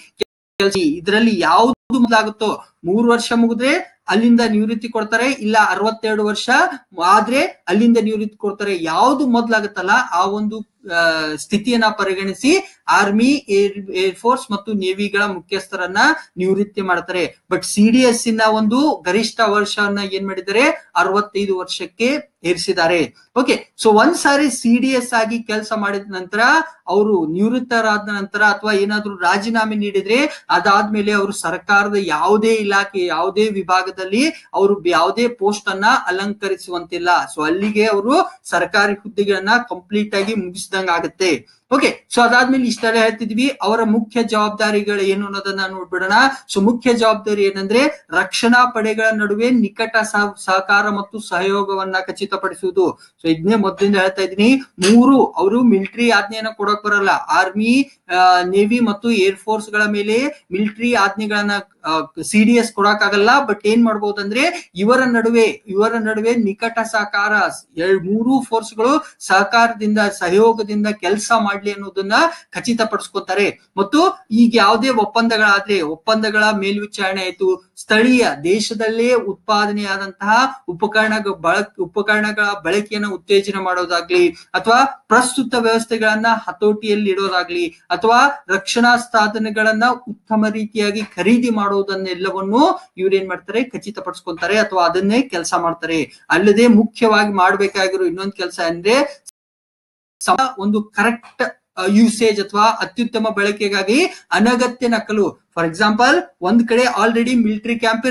ಇದರಲ್ಲಿ ಯಾವ್ದು ಮೊದಲಾಗುತ್ತೋ ಮೂರು ವರ್ಷ ಮುಗಿದ್ರೆ ಅಲ್ಲಿಂದ ನಿವೃತ್ತಿ ಕೊಡ್ತಾರೆ ಇಲ್ಲ ಅರವತ್ತೆರಡು ವರ್ಷ ಆದ್ರೆ ಅಲ್ಲಿಂದ ನಿವೃತ್ತಿ ಕೊಡ್ತಾರೆ ಯಾವ್ದು ಮೊದ್ಲಾಗುತ್ತಲ್ಲ ಆ ಒಂದು ಸ್ಥಿತಿಯನ್ನ ಪರಿಗಣಿಸಿ ಆರ್ಮಿ ಏರ್ ಏರ್ ಫೋರ್ಸ್ ಮತ್ತು ನೇವಿಗಳ ಮುಖ್ಯಸ್ಥರನ್ನ ನಿವೃತ್ತಿ ಮಾಡ್ತಾರೆ ಬಟ್ ಸಿಡಿಎಸ್ ಇನ ಒಂದು ಗರಿಷ್ಠ ವರ್ಷವನ್ನ ಏನ್ ಮಾಡಿದ್ದಾರೆ ಅರವತ್ತೈದು ವರ್ಷಕ್ಕೆ ಏರಿಸಿದ್ದಾರೆ ಓಕೆ ಸೊ ಒಂದ್ ಸಾರಿ ಸಿಡಿಎಸ್ ಆಗಿ ಕೆಲಸ ಮಾಡಿದ ನಂತರ ಅವರು ನಿವೃತ್ತರಾದ ನಂತರ ಅಥವಾ ಏನಾದ್ರು ರಾಜೀನಾಮೆ ನೀಡಿದ್ರೆ ಅದಾದ್ಮೇಲೆ ಅವರು ಸರ್ಕಾರದ ಯಾವುದೇ ಇಲಾಖೆ ಯಾವುದೇ ವಿಭಾಗದಲ್ಲಿ ಅವರು ಯಾವುದೇ ಪೋಸ್ಟ್ ಅನ್ನ ಅಲಂಕರಿಸುವಂತಿಲ್ಲ ಸೊ ಅಲ್ಲಿಗೆ ಅವರು ಸರ್ಕಾರಿ ಹುದ್ದೆಗಳನ್ನ ಕಂಪ್ಲೀಟ್ ಆಗಿ ಮುಗಿಸಿದಂಗ ಆಗುತ್ತೆ ಓಕೆ ಸೊ ಅದಾದ್ಮೇಲೆ ಇಷ್ಟೆಲ್ಲ ಹೇಳ್ತಿದ್ವಿ ಅವರ ಮುಖ್ಯ ಜವಾಬ್ದಾರಿಗಳು ಏನು ಅನ್ನೋದನ್ನ ನೋಡ್ಬಿಡೋಣ ಸೊ ಮುಖ್ಯ ಜವಾಬ್ದಾರಿ ಏನಂದ್ರೆ ರಕ್ಷಣಾ ಪಡೆಗಳ ನಡುವೆ ನಿಕಟ ಸಹಕಾರ ಮತ್ತು ಸಹಯೋಗವನ್ನ ಖಚಿತಪಡಿಸುವುದು ಸೊ ಇದನ್ನೇ ಮೊದಲಿಂದ ಹೇಳ್ತಾ ಇದ್ದೀನಿ ಮೂರು ಅವರು ಮಿಲಿಟರಿ ಆಜ್ಞೆಯನ್ನ ಕೊಡಕ್ ಬರಲ್ಲ ಆರ್ಮಿ ನೇವಿ ಮತ್ತು ಏರ್ ಫೋರ್ಸ್ ಗಳ ಮೇಲೆ ಮಿಲಿಟರಿ ಆಜ್ಞೆಗಳನ್ನ ಸಿಡಿಎಸ್ ಕೊಡಕ್ಕಾಗಲ್ಲ ಬಟ್ ಏನ್ ಮಾಡ್ಬೋದಂದ್ರೆ ಇವರ ನಡುವೆ ಇವರ ನಡುವೆ ನಿಕಟ ಸಹಕಾರ ಮೂರು ಫೋರ್ಸ್ ಗಳು ಸಹಕಾರದಿಂದ ಸಹಯೋಗದಿಂದ ಕೆಲಸ ಮಾಡ್ಲಿ ಅನ್ನೋದನ್ನ ಖಚಿತಪಡಿಸ್ಕೊತಾರೆ ಮತ್ತು ಈಗ ಯಾವುದೇ ಒಪ್ಪಂದಗಳಾದ್ರೆ ಒಪ್ಪಂದಗಳ ಮೇಲ್ವಿಚಾರಣೆ ಆಯ್ತು ಸ್ಥಳೀಯ ದೇಶದಲ್ಲೇ ಉತ್ಪಾದನೆಯಾದಂತಹ ಉಪಕರಣ ಬಳ ಉಪಕರಣಗಳ ಬಳಕೆಯನ್ನು ಉತ್ತೇಜನ ಮಾಡೋದಾಗ್ಲಿ ಅಥವಾ ಪ್ರಸ್ತುತ ವ್ಯವಸ್ಥೆಗಳನ್ನ ಹತೋಟಿಯಲ್ಲಿ ಇಡೋದಾಗ್ಲಿ ಅಥವಾ ರಕ್ಷಣಾ ಸಾಧನಗಳನ್ನ ಉತ್ತಮ ರೀತಿಯಾಗಿ ಖರೀದಿ ಮಾಡೋದನ್ನೆಲ್ಲವನ್ನು ಇವ್ರೇನ್ ಮಾಡ್ತಾರೆ ಖಚಿತಪಡಿಸ್ಕೊಂತಾರೆ ಅಥವಾ ಅದನ್ನೇ ಕೆಲಸ ಮಾಡ್ತಾರೆ ಅಲ್ಲದೆ ಮುಖ್ಯವಾಗಿ ಮಾಡ್ಬೇಕಾಗಿರೋ ಇನ್ನೊಂದು ಕೆಲಸ ಅಂದ್ರೆ ಒಂದು ಕರೆಕ್ಟ್ ಯೂಸೇಜ್ ಅಥವಾ ಅತ್ಯುತ್ತಮ ಬಳಕೆಗಾಗಿ ಅನಗತ್ಯ ನಕಲು ಫಾರ್ ಎಕ್ಸಾಂಪಲ್ ಒಂದ್ ಕಡೆ ಆಲ್ರೆಡಿ ಮಿಲಿಟರಿ ಕ್ಯಾಂಪ್ ಇರುತ್ತೆ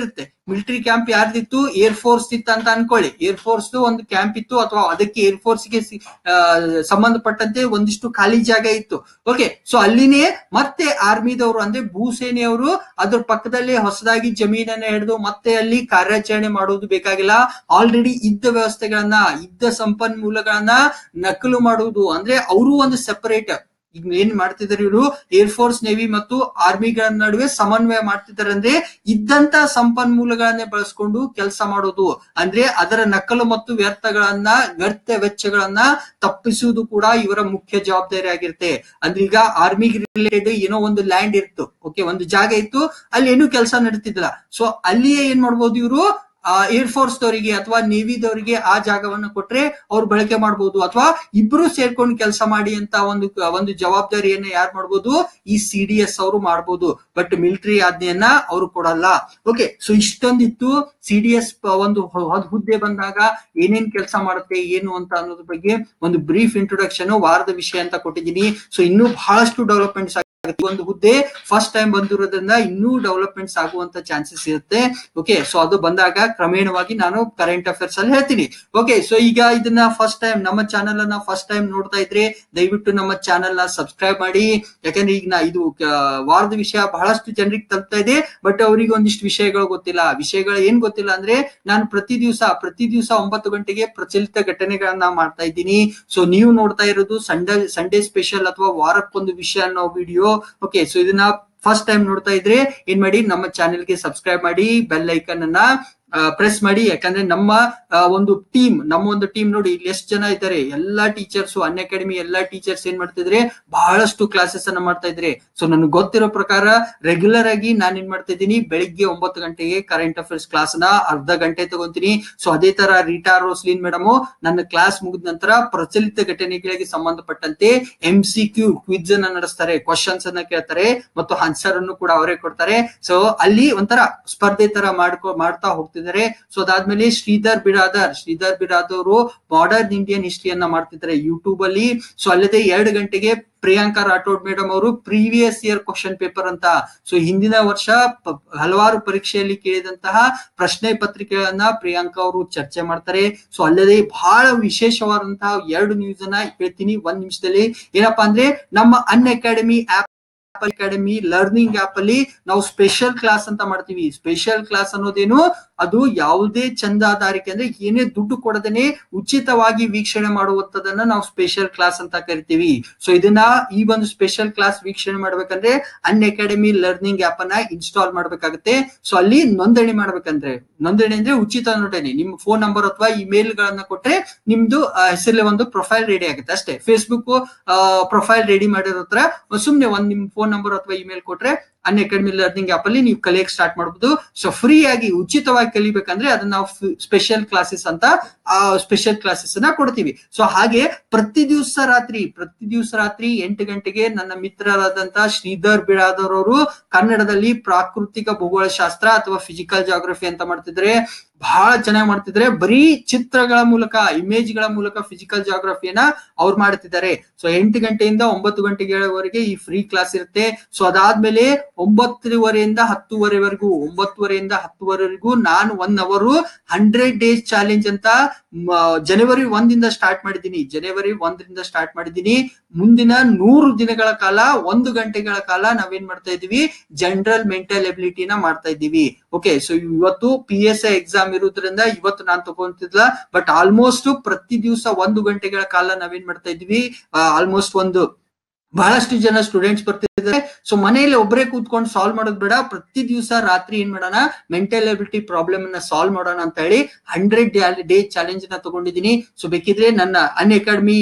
ಮಿಲಿಟರಿ ಕ್ಯಾಂಪ್ ಯಾರ್ದಿತ್ತು ಏರ್ ಫೋರ್ಸ್ ಇತ್ತು ಅಂತ ಅನ್ಕೊಳ್ಳಿ ಏರ್ ಫೋರ್ಸ್ ಒಂದು ಕ್ಯಾಂಪ್ ಇತ್ತು ಅಥವಾ ಅದಕ್ಕೆ ಏರ್ ಫೋರ್ಸ್ ಗೆ ಸಿ- ಆ, ಸಂಬಂಧಪಟ್ಟಂತೆ ಒಂದಿಷ್ಟು ಖಾಲಿ ಜಾಗ ಇತ್ತು ಓಕೆ ಸೊ ಅಲ್ಲಿನೇ ಮತ್ತೆ ಆರ್ಮಿದವರು ಅಂದ್ರೆ ಭೂಸೇನೆಯವರು ಅದ್ರ ಪಕ್ಕದಲ್ಲಿ ಹೊಸದಾಗಿ ಜಮೀನನ್ನ ಹಿಡಿದು ಮತ್ತೆ ಅಲ್ಲಿ ಕಾರ್ಯಾಚರಣೆ ಮಾಡುವುದು ಬೇಕಾಗಿಲ್ಲ ಆಲ್ರೆಡಿ ಇದ್ದ ವ್ಯವಸ್ಥೆಗಳನ್ನ ಇದ್ದ ಸಂಪನ್ಮೂಲಗಳನ್ನ ನಕಲು ಮಾಡುವುದು ಅಂದ್ರೆ ಅವರು ಒಂದು ಸೆಪರೇಟ್ ಈಗ ಏನ್ ಮಾಡ್ತಿದ್ದಾರೆ ಇವರು ಏರ್ ಫೋರ್ಸ್ ನೇವಿ ಮತ್ತು ಆರ್ಮಿಗಳ ನಡುವೆ ಸಮನ್ವಯ ಮಾಡ್ತಿದ್ದಾರೆ ಅಂದ್ರೆ ಇದ್ದಂತ ಸಂಪನ್ಮೂಲಗಳನ್ನೇ ಬಳಸ್ಕೊಂಡು ಕೆಲಸ ಮಾಡೋದು ಅಂದ್ರೆ ಅದರ ನಕಲು ಮತ್ತು ವ್ಯರ್ಥಗಳನ್ನ ವ್ಯರ್ಥ ವೆಚ್ಚಗಳನ್ನ ತಪ್ಪಿಸುವುದು ಕೂಡ ಇವರ ಮುಖ್ಯ ಜವಾಬ್ದಾರಿ ಆಗಿರುತ್ತೆ ಅಂದ್ರೆ ಈಗ ಆರ್ಮಿ ರಿಲೇಟೆಡ್ ಏನೋ ಒಂದು ಲ್ಯಾಂಡ್ ಇತ್ತು ಓಕೆ ಒಂದು ಜಾಗ ಇತ್ತು ಅಲ್ಲಿ ಏನು ಕೆಲಸ ನಡೀತಿದ್ದಿಲ್ಲ ಸೊ ಅಲ್ಲಿಯೇ ಏನ್ ಮಾಡ್ಬೋದು ಇವರು ಏರ್ ಫೋರ್ಸ್ ದವರಿಗೆ ಅಥವಾ ನೇವಿದವರಿಗೆ ಆ ಜಾಗವನ್ನು ಕೊಟ್ರೆ ಅವ್ರು ಬಳಕೆ ಮಾಡಬಹುದು ಅಥವಾ ಇಬ್ರು ಸೇರ್ಕೊಂಡು ಕೆಲಸ ಮಾಡಿ ಅಂತ ಒಂದು ಒಂದು ಜವಾಬ್ದಾರಿಯನ್ನ ಯಾರು ಮಾಡ್ಬೋದು ಈ ಸಿ ಡಿ ಎಸ್ ಅವರು ಮಾಡ್ಬೋದು ಬಟ್ ಮಿಲಿಟರಿ ಆಜ್ಞೆಯನ್ನ ಅವರು ಕೊಡಲ್ಲ ಓಕೆ ಸೊ ಇಷ್ಟೊಂದಿತ್ತು ಸಿ ಡಿ ಎಸ್ ಒಂದು ಹೊ- ಹೊ- ಹುದ್ದೆ ಬಂದಾಗ ಏನೇನ್ ಕೆಲಸ ಮಾಡುತ್ತೆ ಏನು ಅಂತ ಅನ್ನೋದ್ರ ಬಗ್ಗೆ ಒಂದು ಬ್ರೀಫ್ ಇಂಟ್ರೊಡಕ್ಷನ್ ವಾರದ ವಿಷಯ ಅಂತ ಕೊಟ್ಟಿದ್ದೀನಿ ಸೊ ಇನ್ನೂ ಬಹಳಷ್ಟು ಡೆವಲಪ್ಮೆಂಟ್ಸ್ ಆಗುತ್ತೆ ಒಂದು ಹುದ್ದೆ ಫಸ್ಟ್ ಟೈಮ್ ಬಂದಿರೋದ್ರಿಂದ ಇನ್ನೂ ಡೆವಲಪ್ಮೆಂಟ್ಸ್ ಆಗುವಂತ ಚಾನ್ಸಸ್ ಇರುತ್ತೆ ಓಕೆ ಸೊ ಅದು ಬಂದಾಗ ಕ್ರಮೇಣವಾಗಿ ನಾನು ಕರೆಂಟ್ ಅಫೇರ್ಸ್ ಅಲ್ಲಿ ಹೇಳ್ತೀನಿ ಓಕೆ ಸೊ ಈಗ ಇದನ್ನ ಫಸ್ಟ್ ಟೈಮ್ ನಮ್ಮ ಚಾನೆಲ್ ಅನ್ನ ಫಸ್ಟ್ ಟೈಮ್ ನೋಡ್ತಾ ಇದ್ರೆ ದಯವಿಟ್ಟು ನಮ್ಮ ಚಾನೆಲ್ ನ ಸಬ್ಸ್ಕ್ರೈಬ್ ಮಾಡಿ ಯಾಕಂದ್ರೆ ಈಗ ನಾ ಇದು ಆ, ವಾರದ ವಿಷಯ ಬಹಳಷ್ಟು ಜನರಿಗೆ ತಲುಪ್ತಾ ಇದೆ ಬಟ್ ಅವರಿಗೆ ಒಂದಿಷ್ಟು ವಿಷಯಗಳು ಗೊತ್ತಿಲ್ಲ ವಿಷಯಗಳು ಏನ್ ಗೊತ್ತಿಲ್ಲ ಅಂದ್ರೆ ನಾನು ಪ್ರತಿ ದಿವಸ ಪ್ರತಿ ದಿವಸ ಒಂಬತ್ತು ಗಂಟೆಗೆ ಪ್ರಚಲಿತ ಘಟನೆಗಳನ್ನ ಮಾಡ್ತಾ ಇದ್ದೀನಿ ಸೊ ನೀವು ನೋಡ್ತಾ ಇರೋದು ಸಂಡೇ ಸಂಡೇ ಸ್ಪೆಷಲ್ ಅಥವಾ ವಾರಕ್ಕೊಂದು ವಿಷಯ ಅನ್ನೋ ವಿಡಿಯೋ ಓಕೆ ಸೊ ಇದನ್ನ ಫಸ್ಟ್ ಟೈಮ್ ನೋಡ್ತಾ ಇದ್ರೆ ಏನ್ ಮಾಡಿ ನಮ್ಮ ಚಾನೆಲ್ಗೆ ಸಬ್ಸ್ಕ್ರೈಬ್ ಮಾಡಿ ಬೆಲ್ ಐಕನ್ ಅನ್ನ ಪ್ರೆಸ್ ಮಾಡಿ ಯಾಕಂದ್ರೆ ನಮ್ಮ ಆ, ಒಂದು ಟೀಮ್ ನಮ್ಮ ಒಂದು ಟೀಮ್ ನೋಡಿ ಇಲ್ಲಿ ಎಷ್ಟು ಜನ ಇದ್ದಾರೆ ಎಲ್ಲಾ ಟೀಚರ್ಸ್ ಅನ್ ಅಕಾಡೆಮಿ ಎಲ್ಲಾ ಟೀಚರ್ಸ್ ಏನ್ ಮಾಡ್ತಿದ್ರೆ ಬಹಳಷ್ಟು ಕ್ಲಾಸಸ್ ಅನ್ನ ಮಾಡ್ತಾ ಇದ್ರೆ ಸೊ ನನಗೆ ಗೊತ್ತಿರೋ ಪ್ರಕಾರ ರೆಗ್ಯುಲರ್ ಆಗಿ ನಾನು ಏನ್ ಮಾಡ್ತಾ ಇದ್ದೀನಿ ಬೆಳಿಗ್ಗೆ ಒಂಬತ್ತು ಗಂಟೆಗೆ ಕರೆಂಟ್ ಅಫೇರ್ಸ್ ಕ್ಲಾಸ್ ನ ಅರ್ಧ ಗಂಟೆ ತಗೊಂತೀನಿ ಸೊ ಅದೇ ತರ ರೀಟಾ ರೋಸ್ಲಿನ್ ಮೇಡಮ್ ನನ್ನ ಕ್ಲಾಸ್ ಮುಗಿದ ನಂತರ ಪ್ರಚಲಿತ ಘಟನೆಗಳಿಗೆ ಸಂಬಂಧಪಟ್ಟಂತೆ ಎಂ ಸಿ ಕ್ಯೂ ಕ್ವಿಜ್ ಅನ್ನ ನಡೆಸ್ತಾರೆ ಕ್ವಶನ್ಸ್ ಅನ್ನ ಕೇಳ್ತಾರೆ ಮತ್ತು ಆನ್ಸರ್ ಅನ್ನು ಕೂಡ ಅವರೇ ಕೊಡ್ತಾರೆ ಸೊ ಅಲ್ಲಿ ಒಂಥರ ಸ್ಪರ್ಧೆ ತರ ಮಾಡ್ಕೊ ಮಾಡ್ತಾ ಹೋಗ್ತಿದ್ದಾರೆ ಸೊ ಅದಾದ್ಮೇಲೆ ಶ್ರೀಧರ್ ಬಿರಾದರ್ ಶ್ರೀಧರ್ ಬಿರಾದರ್ ಅವರು ಮಾಡರ್ನ್ ಇಂಡಿಯನ್ ಹಿಸ್ಟ್ರಿಯನ್ನ ಮಾಡ್ತಿದ್ದಾರೆ ಯೂಟ್ಯೂಬ್ ಅಲ್ಲಿ ಸೊ ಅಲ್ಲದೆ ಎರಡು ಗಂಟೆಗೆ ಪ್ರಿಯಾಂಕಾ ರಾಠೋಡ್ ಮೇಡಮ್ ಅವರು ಪ್ರೀವಿಯಸ್ ಇಯರ್ ಕ್ವಶನ್ ಪೇಪರ್ ಅಂತ ಸೊ ಹಿಂದಿನ ವರ್ಷ ಪ- ಹಲವಾರು ಪರೀಕ್ಷೆಯಲ್ಲಿ ಕೇಳಿದಂತಹ ಪ್ರಶ್ನೆ ಪತ್ರಿಕೆಗಳನ್ನ ಪ್ರಿಯಾಂಕಾ ಅವರು ಚರ್ಚೆ ಮಾಡ್ತಾರೆ ಸೊ ಅಲ್ಲದೆ ಬಹಳ ವಿಶೇಷವಾದಂತಹ ಎರಡು ನ್ಯೂಸ್ ಅನ್ನ ಹೇಳ್ತೀನಿ ಒಂದ್ ನಿಮಿಷದಲ್ಲಿ ಏನಪ್ಪಾ ಅಂದ್ರೆ ನಮ್ಮ Unacademy app Unacademy learning app ಅಲ್ಲಿ ನಾವು ಸ್ಪೆಷಲ್ ಕ್ಲಾಸ್ ಅಂತ ಮಾಡ್ತೀವಿ ಸ್ಪೆಷಲ್ ಕ್ಲಾಸ್ ಅನ್ನೋದೇನು ಅದು ಯಾವುದೇ ಚಂದಾದಾರಿಕೆ ಅಂದ್ರೆ ಏನೇ ದುಡ್ಡು ಕೊಡದೇನೆ ಉಚಿತವಾಗಿ ವೀಕ್ಷಣೆ ಮಾಡುವಂತದನ್ನ ನಾವು ಸ್ಪೆಷಲ್ ಕ್ಲಾಸ್ ಅಂತ ಕರಿತೀವಿ ಸೊ ಇದನ್ನ ಈ ಒಂದು ಸ್ಪೆಷಲ್ ಕ್ಲಾಸ್ ವೀಕ್ಷಣೆ ಮಾಡ್ಬೇಕಂದ್ರೆ ಅನ್ ಅಕಾಡೆಮಿ ಲರ್ನಿಂಗ್ ಆಪ್ ಅನ್ನ ಇನ್ಸ್ಟಾಲ್ ಮಾಡ್ಬೇಕಾಗುತ್ತೆ ಸೊ ಅಲ್ಲಿ ನೋಂದಣಿ ಮಾಡ್ಬೇಕಂದ್ರೆ ನೋಂದಣಿ ಅಂದ್ರೆ ಉಚಿತ ನೋಂದಣಿ ನಿಮ್ಮ ಫೋನ್ ನಂಬರ್ ಅಥವಾ ಇಮೇಲ್ ಗಳನ್ನ ಕೊಟ್ರೆ ನಿಮ್ದು ಆ, ಹೆಸರಲ್ಲಿ ಒಂದು ಪ್ರೊಫೈಲ್ ರೆಡಿ ಆಗುತ್ತೆ ಅಷ್ಟೇ ಫೇಸ್ಬುಕ್ ಪ್ರೊಫೈಲ್ ರೆಡಿ ಮಾಡಿರೋ ಹತ್ರ ಸುಮ್ನೆ ಒಂದ್ ನಿಮ್ ಫೋನ್ ನಂಬರ್ ಅಥವಾ ಇಮೇಲ್ ಕೊಟ್ರೆ ಅನ್ ಅಕಾಡೆಮಿ ಲರ್ನಿಂಗ್ ಆಪ್ ಅಲ್ಲಿ ನೀವು ಕಲಿಯಕ್ ಸ್ಟಾರ್ಟ್ ಮಾಡಬಹುದು ಸೊ ಫ್ರೀ ಆಗಿ ಉಚಿತವಾಗಿ ಕಲಿಬೇಕಂದ್ರೆ ಅದನ್ನ ನಾವು ಸ್ಪೆಷಲ್ ಕ್ಲಾಸಸ್ ಅಂತ ಆ ಸ್ಪೆಷಲ್ ಕ್ಲಾಸಸ್ ಅನ್ನ ಕೊಡ್ತೀವಿ ಸೊ ಹಾಗೆ ಪ್ರತಿ ದಿವಸ ರಾತ್ರಿ ಪ್ರತಿ ದಿವಸ ರಾತ್ರಿ ಎಂಟು ಗಂಟೆಗೆ ನನ್ನ ಮಿತ್ರರಾದಂತ ಶ್ರೀಧರ್ ಬಿರಾದರ್ ಅವರು ಕನ್ನಡದಲ್ಲಿ ಪ್ರಾಕೃತಿಕ ಭೂಗೋಳಶಾಸ್ತ್ರ ಅಥವಾ ಫಿಸಿಕಲ್ ಜಾಗ್ರಫಿ ಅಂತ ಮಾಡ್ತಿದ್ರೆ ಬಹಳ ಚೆನ್ನಾಗಿ ಮಾಡ್ತಿದ್ರೆ ಬರೀ ಚಿತ್ರಗಳ ಮೂಲಕ ಇಮೇಜ್ ಗಳ ಮೂಲಕ ಫಿಸಿಕಲ್ ಜಾಗ್ರಫಿಯನ್ನ ಅವ್ರು ಮಾಡ್ತಿದ್ದಾರೆ ಸೊ ಎಂಟು ಗಂಟೆಯಿಂದ ಒಂಬತ್ತು ಗಂಟೆಗಳವರೆಗೆ ಈ ಫ್ರೀ ಕ್ಲಾಸ್ ಇರುತ್ತೆ ಸೊ ಅದಾದ್ಮೇಲೆ ಒಂಬತ್ತುವರೆಯಿಂದ ಹತ್ತುವರೆವರೆಗೂ ಒಂಬತ್ತುವರೆಯಿಂದ ಹತ್ತುವರೆವರೆಗೂ ನಾನು ಒನ್ ಅವರು ಹಂಡ್ರೆಡ್ ಡೇಸ್ ಚಾಲೆಂಜ್ ಅಂತ ಮ, ಜನವರಿ ಒಂದಿಂದ ಸ್ಟಾರ್ಟ್ ಮಾಡಿದ್ದೀನಿ ಜನವರಿ ಒಂದರಿಂದ ಸ್ಟಾರ್ಟ್ ಮಾಡಿದ್ದೀನಿ ಮುಂದಿನ ನೂರು ದಿನಗಳ ಕಾಲ ಒಂದು ಗಂಟೆಗಳ ಕಾಲ ನಾವೇನ್ ಮಾಡ್ತಾ ಇದೀವಿ ಜನರಲ್ ಮೆಂಟಲ್ ಎಬಿಲಿಟಿನ ಮಾಡ್ತಾ ಇದ್ದೀವಿ ಓಕೆ ಸೊ ಇವತ್ತು ಪಿ ಎಸ್ ಐ ಎಕ್ಸಾಮ್ ಇರೋದ್ರಿಂದ ಇವತ್ತು ನಾನು ತಗೊಂತಿದ್ಲ ಬಟ್ ಆಲ್ಮೋಸ್ಟ್ ಪ್ರತಿ ದಿವಸ ಒಂದು ಗಂಟೆಗಳ ಕಾಲ ನಾವೇನ್ ಮಾಡ್ತಾ ಇದೀವಿ ಆಲ್ಮೋಸ್ಟ್ ಒಂದು ಬಹಳಷ್ಟು ಜನ ಸ್ಟೂಡೆಂಟ್ಸ್ ಬರ್ತಿದ್ದಾರೆ ಸೊ ಮನೆಯಲ್ಲಿ ಒಬ್ಬರೇ ಕೂತ್ಕೊಂಡು ಸಾಲ್ವ್ ಮಾಡೋದು ಬೇಡ ಪ್ರತಿ ದಿವಸ ರಾತ್ರಿ ಏನ್ ಮಾಡೋಣ ಮೆಂಟಲ್ ಎಬಿಲಿಟಿ ಪ್ರಾಬ್ಲಮ್ ಅನ್ನ ಸಾಲ್ವ್ ಮಾಡೋಣ ಅಂತ ಹೇಳಿ ಹಂಡ್ರೆಡ್ ಡೇ ಚಾಲೆಂಜ್ ನ ತಗೊಂಡಿದ್ದೀನಿ ಸೊ ಬೇಕಿದ್ರೆ ನನ್ನ ಅನ್ ಅಕಾಡೆಮಿ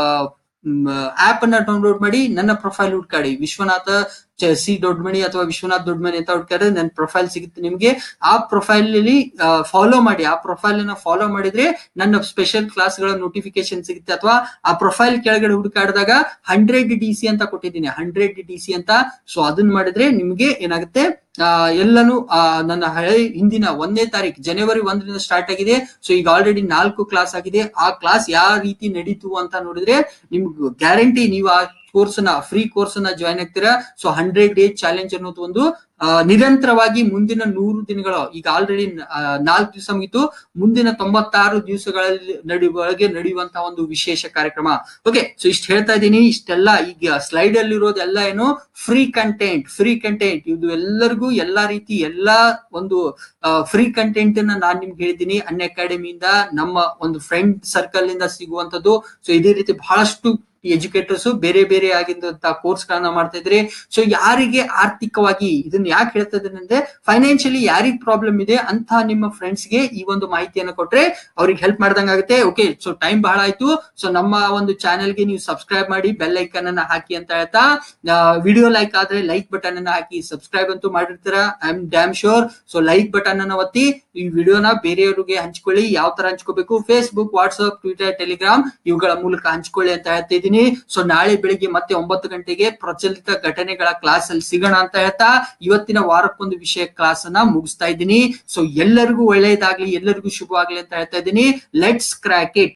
ಆಪ್ ಅನ್ನ ಡೌನ್ಲೋಡ್ ಮಾಡಿ ನನ್ನ ಪ್ರೊಫೈಲ್ ಹುಡ್ಕಾಡಿ ವಿಶ್ವನಾಥ ಚ- ಸಿ ದೊಡ್ಡಮಣಿ ಅಥವಾ ವಿಶ್ವನಾಥ್ ದೊಡ್ಡಮಣಿ ಅಂತ ಹುಡ್ಕಾದ್ರೆ ನನ್ನ ಪ್ರೊಫೈಲ್ ಸಿಗುತ್ತೆ ನಿಮ್ಗೆ ಆ ಪ್ರೊಫೈಲ್ ಅಲ್ಲಿ ಫಾಲೋ ಮಾಡಿ ಆ ಪ್ರೊಫೈಲ್ ಅನ್ನ ಫಾಲೋ ಮಾಡಿದ್ರೆ ನನ್ನ ಸ್ಪೆಷಲ್ ಕ್ಲಾಸ್ ಗಳ ನೋಟಿಫಿಕೇಶನ್ ಸಿಗುತ್ತೆ ಅಥವಾ ಆ ಪ್ರೊಫೈಲ್ ಕೆಳಗಡೆ ಹುಡುಕಾಡಿದಾಗ ಹಂಡ್ರೆಡ್ ಡಿ ಸಿ ಅಂತ ಕೊಟ್ಟಿದ್ದೀನಿ ಹಂಡ್ರೆಡ್ ಡಿ ಸಿ ಅಂತ ಸೊ ಅದನ್ನ ಮಾಡಿದ್ರೆ ನಿಮ್ಗೆ ಏನಾಗುತ್ತೆ ಆ, ಎಲ್ಲಾನು ಆ, ನನ್ನ ಹಳೆ ಹಿಂದಿನ ಒಂದನೇ ತಾರೀಕು ಜನವರಿ ಒಂದರಿಂದ ಸ್ಟಾರ್ಟ್ ಆಗಿದೆ ಸೊ ಈಗ ಆಲ್ರೆಡಿ ನಾಲ್ಕು ಕ್ಲಾಸ್ ಆಗಿದೆ ಆ ಕ್ಲಾಸ್ ಯಾವ ರೀತಿ ನಡೀತು ಅಂತ ನೋಡಿದ್ರೆ ನಿಮ್ಗೆ ಗ್ಯಾರಂಟಿ ನೀವು ಆ ಕೋರ್ಸ್ ನ ಫ್ರೀ ಕೋರ್ಸ್ ನ ಜಾಯ್ನ್ ಆಗ್ತೀರಾ ಸೊ ಹಂಡ್ರೆಡ್ ಡೇ ಚಾಲೆಂಜ್ ಅನ್ನೋದು ಒಂದು ಆ, ನಿರಂತರವಾಗಿ ಮುಂದಿನ ನೂರು ದಿನಗಳು ಈಗ ಆಲ್ರೆಡಿ ನಾಲ್ಕು ದಿವಸ ಮುಗಿತು ಮುಂದಿನ ತೊಂಬತ್ತಾರು ದಿವಸಗಳಲ್ಲಿ ನಡೆಯುವೊಳಗೆ ನಡೆಯುವಂತಹ ಒಂದು ವಿಶೇಷ ಕಾರ್ಯಕ್ರಮ ಓಕೆ ಸೊ ಇಷ್ಟು ಹೇಳ್ತಾ ಇದ್ದೀನಿ ಇಷ್ಟೆಲ್ಲ ಈಗ ಸ್ಲೈಡ್ ಅಲ್ಲಿ ಇರೋದೆಲ್ಲ ಏನು ಫ್ರೀ ಕಂಟೆಂಟ್ ಫ್ರೀ ಕಂಟೆಂಟ್ ಇದು ಎಲ್ಲರಿಗೂ ಎಲ್ಲಾ ರೀತಿ ಎಲ್ಲಾ ಒಂದು ಫ್ರೀ ಕಂಟೆಂಟ್ ಅನ್ನ ನಾನ್ ನಿಮ್ಗೆ ಹೇಳಿದ್ದೀನಿ ಅನ್ ಅಕಾಡೆಮಿಯಿಂದ ನಮ್ಮ ಒಂದು ಫ್ರೆಂಡ್ ಸರ್ಕಲ್ ಇಂದ ಸಿಗುವಂತದ್ದು ಸೊ ಇದೇ ರೀತಿ ಬಹಳಷ್ಟು ಎಜುಕೇಟರ್ಸ್ ಬೇರೆ ಬೇರೆ ಆಗಿದ್ದಂತಹ ಕೋರ್ಸ್ ಗಳನ್ನ ಮಾಡ್ತಾ ಇದ್ರಿ ಸೊ ಯಾರಿಗೆ ಆರ್ಥಿಕವಾಗಿ ಇದನ್ನ ಯಾಕೆ ಹೇಳ್ತಾ ಇದ್ದೀನಿ ಅಂದ್ರೆ ಫೈನಾನ್ಷಿಯಲಿ ಯಾರಿಗ್ ಪ್ರಾಬ್ಲಮ್ ಇದೆ ಅಂತ ನಿಮ್ಮ ಫ್ರೆಂಡ್ಸ್ ಗೆ ಈ ಒಂದು ಮಾಹಿತಿಯನ್ನು ಕೊಟ್ರೆ ಅವ್ರಿಗೆ ಹೆಲ್ಪ್ ಮಾಡ್ದಂಗ ಆಗುತ್ತೆ ಓಕೆ ಸೊ ಟೈಮ್ ಬಹಳ ಆಯ್ತು ಸೊ ನಮ್ಮ ಒಂದು ಚಾನೆಲ್ ಗೆ ನೀವು ಸಬ್ಸ್ಕ್ರೈಬ್ ಮಾಡಿ ಬೆಲ್ ಐಕನ್ ಅನ್ನ ಹಾಕಿ ಅಂತ ಹೇಳ್ತಾ ವಿಡಿಯೋ ಲೈಕ್ ಆದ್ರೆ ಲೈಕ್ ಬಟನ್ ಅನ್ನ ಹಾಕಿ ಸಬ್ಸ್ಕ್ರೈಬ್ ಅಂತೂ ಮಾಡಿರ್ತೀರಾ I am damn sure so like button ಅನ್ನ ಒತ್ತಿ ಈ ವಿಡಿಯೋನ ಬೇರೆಯವರಿಗೆ ಹಂಚ್ಕೊಳ್ಳಿ ಯಾವ ತರ ಹಂಚ್ಕೋಬೇಕು ಫೇಸ್ಬುಕ್ ವಾಟ್ಸ್ಆಪ್ ಟ್ವಿಟರ್ ಟೆಲಿಗ್ರಾಮ್ ಇವುಗಳ ಮೂಲಕ ಹಂಚ್ಕೊಳ್ಳಿ ಅಂತ ಹೇಳ್ತಾ ಇದ್ದೀನಿ ಸೊ ನಾಳೆ ಬೆಳಿಗ್ಗೆ ಮತ್ತೆ ಒಂಬತ್ತು ಗಂಟೆಗೆ ಪ್ರಚಲಿತ ಘಟನೆಗಳ ಕ್ಲಾಸ್ ಅಲ್ಲಿ ಸಿಗೋಣ ಅಂತ ಹೇಳ್ತಾ ಇವತ್ತಿನ ವಾರಕ್ಕೊಂದು ವಿಷಯ ಕ್ಲಾಸ್ ಅನ್ನ ಮುಗಿಸ್ತಾ ಇದ್ದೀನಿ ಸೊ ಎಲ್ಲರಿಗೂ ಒಳ್ಳೆಯದಾಗ್ಲಿ ಎಲ್ಲರಿಗೂ ಶುಭವಾಗ್ಲಿ ಅಂತ ಹೇಳ್ತಾ ಇದ್ದೀನಿ ಲೆಟ್ಸ್ ಕ್ರ್ಯಾಕ್ ಇಟ್